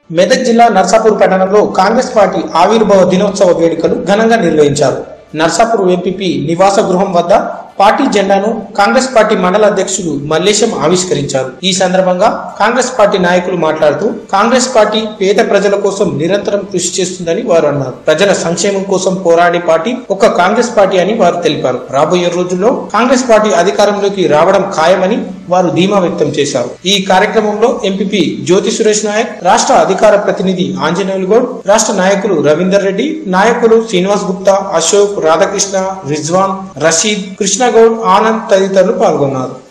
మెదక్ జిల్లా నర్సాపూర్ పట్టణంలో కాంగ్రెస్ పార్టీ ఆవిర్భావ దినోత్సవ వేడుకలు ఘనంగా నిర్వహించారు నర్సాపూర్ ఎంపీపీ నివాస గృహం వద్ద పార్టీ జెండాను కాంగ్రెస్ పార్టీ మండల అధ్యక్షులు మల్లేశం ఆవిష్కరించారు ఈ సందర్భంగా కాంగ్రెస్ పార్టీ నాయకులు మాట్లాడుతూ కాంగ్రెస్ పార్టీ పేద ప్రజల కోసం నిరంతరం కృషి చేస్తుందని వారు అన్నారు ప్రజల సంక్షేమం కోసం పోరాడే పార్టీ ఒక కాంగ్రెస్ పార్టీ అని వారు తెలిపారు రాబోయే రోజుల్లో కాంగ్రెస్ పార్టీ అధికారంలోకి రావడం ఖాయమని వారు ధీమా వ్యక్తం చేశారు ఈ కార్యక్రమంలో ఎంపీపీ జ్యోతి సురేష్ నాయక్ రాష్ట్ర అధికార ప్రతినిధి ఆంజనేయులు గౌడ్ రాష్ట్ర నాయకులు రవీందర్ రెడ్డి నాయకులు శ్రీనివాస్ గుప్తా అశోక్ రాధాకృష్ణ రిజ్వాన్ రషీద్ కృష్ణగౌడ్ ఆనంద్ తదితరులు పాల్గొన్నారు